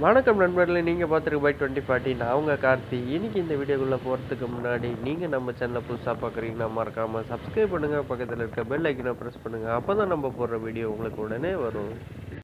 வணக்கம் நண்பர்களே நீங்கள் பார்த்துருக்க பைக் டுவெண்ட்டி ஃபார்ட்டி நான் உங்கள் கார்த்தி இன்னைக்கு இந்த வீடியோக்குள்ளே போகிறதுக்கு முன்னாடி நீங்கள் நம்ம சேனலை புதுசாக பார்க்குறீங்கன்னா மறக்காமல் சப்ஸ்கிரைப் பண்ணுங்கள் பக்கத்தில் இருக்க பெல் ஐக்கனை ப்ரெஸ் பண்ணுங்கள் அப்போ தான் நம்ம போடுற வீடியோ உங்களுக்கு உடனே வரும்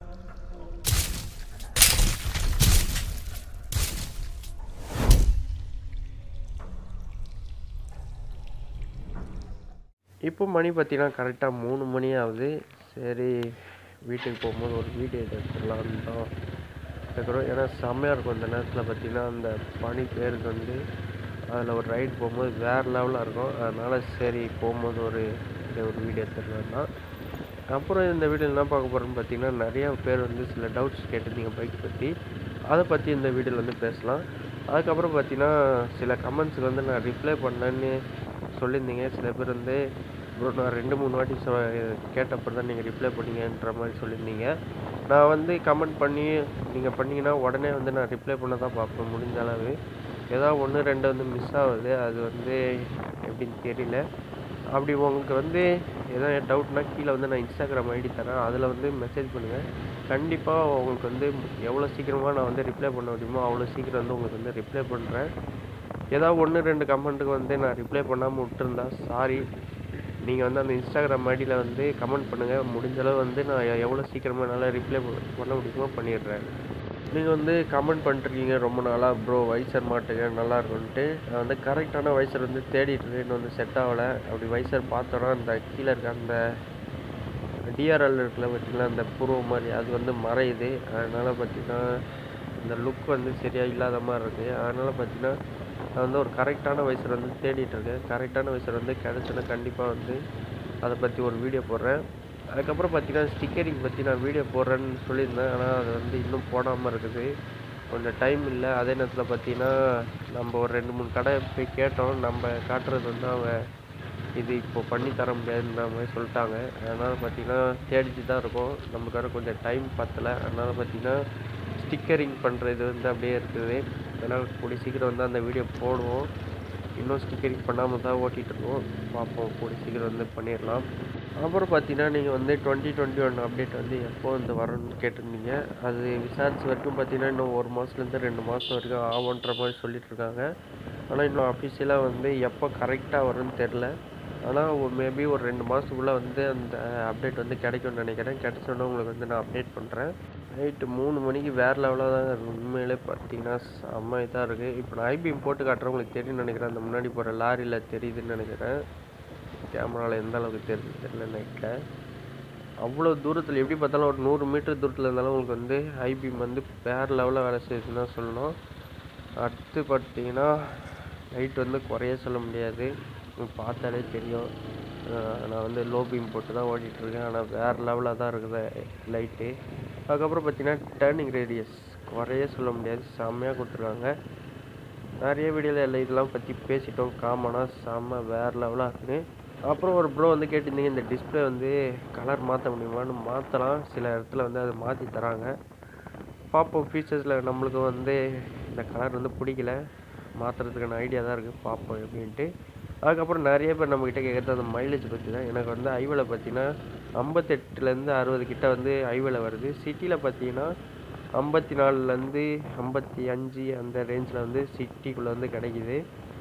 இப்போ மணி பார்த்தீங்கன்னா கரெக்டாக மூணு மணி ஆகுது சரி வீட்டுக்கு போகும்போது ஒரு வீடியோ எடுத்துடலான்னு தான் இருக்கிறோம் ஏன்னா செம்மையாக இருக்கும் இந்த நேரத்தில் பார்த்தீங்கன்னா அந்த பனி பேருக்கு வந்து அதில் ஒரு ரைட் போகும்போது வேறு லெவலாக இருக்கும் அதனால் சரி போகும்போது ஒரு இதை ஒரு வீடியோ எடுத்துடலாம் தான் அப்புறம் இந்த வீடியோ என்ன பார்க்க போகிறோன்னு பார்த்தீங்கன்னா நிறைய பேர் வந்து சில டவுட்ஸ் கேட்டிருந்தீங்க பைக் பற்றி அதை பற்றி இந்த வீடியோவில் வந்து பேசலாம் அதுக்கப்புறம் பார்த்தீங்கன்னா சில கமெண்ட்ஸுக்கு வந்து நான் ரிப்ளை பண்ணேன்னு சொல்லியிருந்தீங்க சில பேர் வந்து ப்ரோ நான் ரெண்டு மூணு வாட்டி சொ கேட்டப்போ தான் நீங்கள் ரிப்ளை பண்ணீங்கன்ற மாதிரி சொல்லியிருந்தீங்க நான் வந்து கமெண்ட் பண்ணி நீங்கள் பண்ணீங்கன்னா உடனே வந்து நான் ரிப்ளை பண்ண தான் பார்ப்பேன் முடிஞ்ச அளவு ஏதாவது ஒன்று ரெண்டு வந்து மிஸ் ஆகுது அது வந்து எப்படின்னு தெரியல அப்படி உங்களுக்கு வந்து எதாவது டவுட்னா கீழே வந்து நான் இன்ஸ்டாகிராம் ஐடி தரேன் அதில் வந்து மெசேஜ் பண்ணுங்கள் கண்டிப்பாக உங்களுக்கு வந்து எவ்வளோ சீக்கிரமாக நான் வந்து ரிப்ளை பண்ண முடியுமோ அவ்வளோ சீக்கிரம் வந்து உங்களுக்கு வந்து ரிப்ளை பண்ணுறேன் ஏதாவது ஒன்று ரெண்டு கமெண்ட்டுக்கு வந்து நான் ரிப்ளை பண்ணாமல் விட்டுருந்தா சாரி நீங்கள் வந்து அந்த இன்ஸ்டாகிராம் ஐடியில் வந்து கமெண்ட் பண்ணுங்கள் முடிஞ்ச அளவு வந்து நான் எ- எவ்வளோ சீக்கிரமாக என்னால் ரிப்ளை பண்ண முடியுமோ பண்ணிடுறேன் நீங்கள் வந்து கமெண்ட் பண்ணிட்டுருக்கீங்க ரொம்ப நாளாக ப்ரோ வைசர் மாட்டுங்க நல்லா இருக்கும்ன்ட்டு நான் வந்து கரெக்டான வைசர் வந்து தேடிட்டு இருக்கேன் இன்னும் வந்து செட் ஆகலை அப்படி வைசர் பார்த்தோன்னா அந்த கீழே இருக்க அந்த டிஆர்எல் இருக்குல்ல பார்த்தீங்களா அந்த புருவம் மாதிரி அது வந்து மறையுது அதனால் பார்த்தீங்கன்னா இந்த லுக் வந்து சரியாக இல்லாத மாதிரி இருக்குது அதனால் பார்த்தீங்கன்னா நான் வந்து ஒரு கரெக்டான வைசர் வந்து தேடிட்டு இருக்கேன் கரெக்டான வைசர் வந்து கிடச்சுன்னா கண்டிப்பாக வந்து அதை பற்றி ஒரு வீடியோ போடுறேன் அதுக்கப்புறம் பார்த்தீங்கன்னா ஸ்டிக்கரிங் பற்றி நான் வீடியோ போடுறேன்னு சொல்லியிருந்தேன் ஆனால் அது வந்து இன்னும் போடாமல் இருக்குது கொஞ்சம் டைம் இல்லை அதே நேரத்தில் பார்த்தீங்கன்னா நம்ம ஒரு ரெண்டு மூணு கடை போய் கேட்டோம் நம்ம காட்டுறது வந்து அவங்க இது இப்போ பண்ணி தர முடியாதுன்ற மாதிரி சொல்லிட்டாங்க அதனால் பார்த்தீங்கன்னா தேடிட்டு தான் இருக்கோம் நமக்கு வேறு கொஞ்சம் டைம் பத்தலை அதனால் பார்த்தீங்கன்னா ஸ்டிக்கரிங் பண்ணுறது வந்து அப்படியே இருக்குது அதனால் கூடிய சீக்கிரம் வந்து அந்த வீடியோ போடுவோம் இன்னும் ஸ்டிக்கரிங் பண்ணாமல் தான் ஓட்டிகிட்டு இருக்கோம் பார்ப்போம் கூடிய சீக்கிரம் வந்து பண்ணிடலாம் அப்புறம் பார்த்தீங்கன்னா நீங்கள் வந்து டுவெண்ட்டி டுவெண்ட்டி ஒன் அப்டேட் வந்து எப்போ வந்து வரும்னு கேட்டிருந்தீங்க அது விசாரிச்ச வரைக்கும் பார்த்தீங்கன்னா இன்னும் ஒரு மாதத்துலேருந்து ரெண்டு மாதம் வரைக்கும் ஆகுன்ற மாதிரி சொல்லிட்டு இருக்காங்க ஆனால் இன்னும் அஃபிஷியலாக வந்து எப்போ கரெக்டாக வரும்னு தெரில ஆனால் மேபி ஒரு ரெண்டு மாதத்துக்குள்ளே வந்து அந்த அப்டேட் வந்து கிடைக்கும்னு நினைக்கிறேன் கிடைச்சோன்னே உங்களுக்கு வந்து நான் அப்டேட் பண்ணுறேன் நைட்டு மூணு மணிக்கு வேறு லெவலாக தான் இருக்கு உண்மையிலே பார்த்தீங்கன்னா செம்ம இதாக இருக்குது இப்போ நான் ஐபிஎம் போட்டு காட்டுறேன் உங்களுக்கு தெரியும்னு நினைக்கிறேன் அந்த முன்னாடி போகிற லாரியில் தெரியுதுன்னு நினைக்கிறேன் கேமராவில் எந்த அளவுக்கு தெரியுது தெரியல நைட்டில் அவ்வளோ தூரத்தில் எப்படி பார்த்தாலும் ஒரு நூறு மீட்டர் தூரத்தில் இருந்தாலும் உங்களுக்கு வந்து ஐபிஎம் வந்து வேறு லெவலில் வேலை செய்யுதுன்னு தான் சொல்லணும் அடுத்து பார்த்தீங்கன்னா லைட் வந்து குறைய சொல்ல முடியாது உங்களுக்கு பார்த்தாலே தெரியும் அஹ் நான் வந்து லோ பீம் போட்டு தான் ஓட்டிகிட்டு இருக்கேன் ஆனால் வேறு லெவலாக தான் இருக்குது லைட்டு அதுக்கப்புறம் பார்த்தீங்கன்னா டேர்னிங் ரேடியஸ் குறைய சொல்ல முடியாது செம்மையாக கொடுத்துருக்காங்க நிறைய வீடியோவில் எல்லாம் இதெல்லாம் பற்றி பேசிட்டோம் காமனாக செம்ம வேறு லெவலாக இருக்குது அப்புறம் ஒரு ப்ரோ வந்து கேட்டிருந்தீங்க இந்த டிஸ்பிளே வந்து கலர் மாற்ற முடியுமான்னு மாற்றலாம் சில இடத்துல வந்து அதை மாற்றி தராங்க பார்ப்போம் ஃபீச்சர்ஸில் நம்மளுக்கு வந்து இந்த கலர் வந்து பிடிக்கல மாற்றுறதுக்கான ஐடியா தான் இருக்குது பார்ப்போம் எப்படின்ட்டு அதுக்கப்புறம் நிறைய பேர் நம்மக்கிட்ட கேட்குறது அந்த மைலேஜ் பற்றி தான் எனக்கு வந்து ஐவேல பார்த்தீங்கன்னா ஐம்பத்தெட்டுலேருந்து அறுபது கிட்ட வந்து ஐவேல வருது சிட்டியில் பார்த்தீங்கன்னா ஐம்பத்தி நாலுலேருந்து ஐம்பத்தி அஞ்சு அந்த ரேஞ்சில் வந்து சிட்டிக்குள்ளே வந்து கிடைக்குது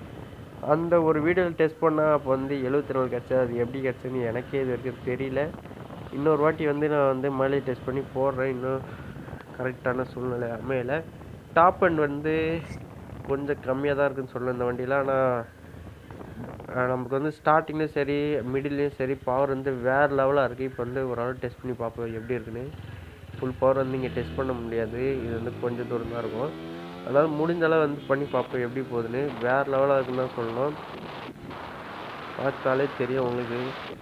அந்த ஒரு வீடியோவில் டெஸ்ட் பண்ணால் அப்போ வந்து எழுபத்தி நாலு கிடச்சா அது எப்படி கிடச்சுன்னு எனக்கே இது வரைக்கும் தெரியல இன்னொரு வாட்டி வந்து நான் வந்து மைலேஜ் டெஸ்ட் பண்ணி போடுறேன் இன்னும் கரெக்டான சூழ்நிலை அமையல டாப் அண்ட் வந்து கொஞ்சம் கம்மியாக தான் இருக்குன்னு சொல்லலாம் இந்த வண்டியில் ஆனால் அஹ் நமக்கு வந்து ஸ்டார்டிங்லேயும் சரி மிடில்லையும் சரி பவர் வந்து வேறு லெவலாக இருக்குது இப்போ வந்து ஒரு ஆள் டெஸ்ட் பண்ணி பார்ப்போம் எப்படி இருக்குன்னு ஃபுல் பவர் வந்து இங்கே டெஸ்ட் பண்ண முடியாது இது வந்து கொஞ்சம் தூரம் தான் இருக்கும் அதனால் முடிஞ்ச அளவு வந்து பண்ணி பார்ப்போம் எப்படி போகுதுன்னு வேறு லெவலாக இருக்குன்னு தான் சொல்லணும் பார்த்தாலே தெரியும் உங்களுக்கு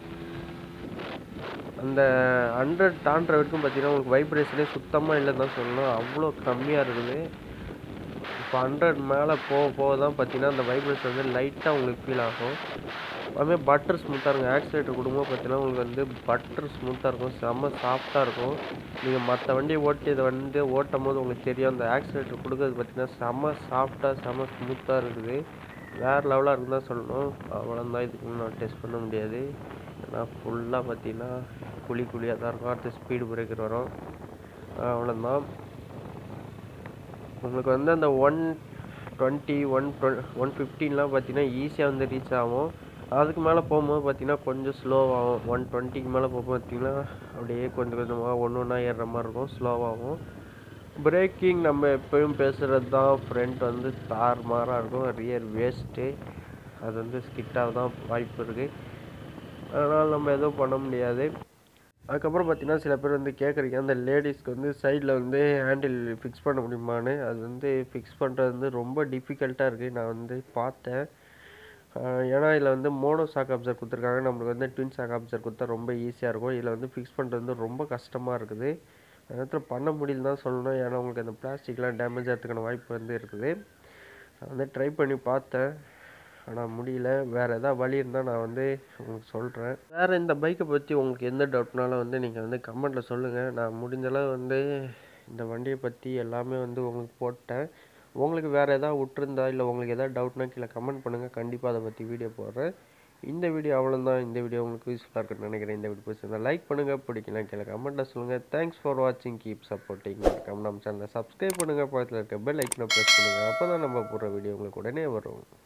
அந்த ஹண்ட்ரட் தாண்டுற வரைக்கும் பார்த்தீங்கன்னா உங்களுக்கு வைப்ரேஷனே சுத்தமாக இல்லைன்னு தான் சொல்லணும் அவ்வளோ கம்மியாக இருக்குது இப்போ ஹண்ட்ரட் மேலே போக போக தான் பார்த்தீங்கன்னா அந்த வைப்ரேஷன் வந்து லைட்டாக உங்களுக்கு ஃபீல் ஆகும் அதுமாதிரி பட்டர் ஸ்மூத்தாக இருக்கும் ஆக்சிலேட்டர் கொடுக்கும்போது பார்த்தீங்கன்னா உங்களுக்கு வந்து பட்டர் ஸ்மூத்தாக இருக்கும் செம்ம சாஃப்டாக இருக்கும் நீங்கள் மற்ற வண்டியை ஓட்டி இதை வந்து ஓட்டும் போது உங்களுக்கு தெரியும் அந்த ஆக்சிலேட்டர் கொடுக்கறது பார்த்தீங்கன்னா செம்ம சாஃப்டாக செம்ம ஸ்மூத்தாக இருக்குது வேறு லெவலாக இருக்குன்னு தான் சொல்லணும் அவ்வளோதான் இதுக்கு முன்னாடி டெஸ்ட் பண்ண முடியாது ஏன்னா ஃபுல்லாக பார்த்தீங்கன்னா குழி குழியாக தான் இருக்கும் அடுத்து ஸ்பீடு பிரேக்கர் வரும் அவ்வளோதான் உங்களுக்கு வந்து அந்த ஒன் டுவெண்ட்டி ஒன் ஒன் ஃபிஃப்டீன்லாம் பார்த்தீங்கன்னா ஈஸியாக வந்து ரீச் ஆகும் அதுக்கு மேலே போகும்போது பார்த்தீங்கன்னா கொஞ்சம் ஸ்லோவாகும் ஒன் டுவெண்ட்டிக்கு மேலே போகும்போது பார்த்தீங்கன்னா அப்படியே கொஞ்சம் கொஞ்சமாக ஒன்று ஒன்றா ஏறுற மாதிரி இருக்கும் ஸ்லோவாகும் பிரேக்கிங் நம்ம எப்பயும் பேசுகிறது தான் ஃப்ரண்ட் வந்து தார் மாறாக இருக்கும் ரியர் வேஸ்ட்டு அது வந்து ஸ்கிட்டாக தான் வாய்ப்பு இருக்குது அதனால் நம்ம எதுவும் பண்ண முடியாது அதுக்கப்புறம் பார்த்தீங்கன்னா சில பேர் வந்து கேட்குறீங்க அந்த லேடிஸ்க்கு வந்து சைடில் வந்து ஹேண்டில் ஃபிக்ஸ் பண்ண முடியுமான்னு அது வந்து ஃபிக்ஸ் பண்ணுறது வந்து ரொம்ப டிஃபிகல்ட்டாக இருக்குது நான் வந்து பார்த்தேன் ஆஹ் ஏன்னா இதில் வந்து மோனோ சாக் அப்சர் கொடுத்துருக்காங்க நம்மளுக்கு வந்து ட்வின் சாக் அப்சர் கொடுத்தா ரொம்ப ஈஸியாக இருக்கும் இதில் வந்து ஃபிக்ஸ் பண்ணுறது வந்து ரொம்ப கஷ்டமாக இருக்குது அந்த இடத்துல பண்ண முடியல தான் சொல்லணும் ஏன்னா உங்களுக்கு அந்த பிளாஸ்டிக்லாம் டேமேஜ் ஆகிறதுக்கான வாய்ப்பு வந்து இருக்குது நான் வந்து ட்ரை பண்ணி பார்த்தேன் ஆனால் முடியல வேறு எதாவது வழி இருந்தால் நான் வந்து உங்களுக்கு சொல்கிறேன் வேறு இந்த பைக்கை பற்றி உங்களுக்கு எந்த டவுட்னாலும் வந்து நீங்கள் வந்து கமெண்ட்டில் சொல்லுங்கள் நான் முடிஞ்சளவு வந்து இந்த வண்டியை பற்றி எல்லாமே வந்து உங்களுக்கு போட்டேன் உங்களுக்கு வேறு எதாவது விட்டுருந்தா இல்லை உங்களுக்கு எதாவது டவுட்னா கீழே கமெண்ட் பண்ணுங்கள் கண்டிப்பாக அதை பற்றி வீடியோ போடுறேன் இந்த வீடியோ அவ்வளோதான் இந்த வீடியோ உங்களுக்கு யூஸ்ஃபுல்லாக இருக்குன்னு நினைக்கிறேன் இந்த வீடியோ பிடிச்சிருந்தா லைக் பண்ணுங்கள் பிடிக்கலாம் கீழே கமெண்ட்டில் சொல்லுங்கள் தேங்க்ஸ் ஃபார் வாட்சிங் கீப் சப்போர்ட்டிங் மறக்காம நம்ம சேனலை சப்ஸ்கிரைப் பண்ணுங்கள் பக்கத்தில் இருக்க பெல் ஐக்கனை ப்ரெஸ் பண்ணுங்கள் அப்போ தான் நம்ம போடுற வீடியோ உங்களுக்கு உடனே வரும்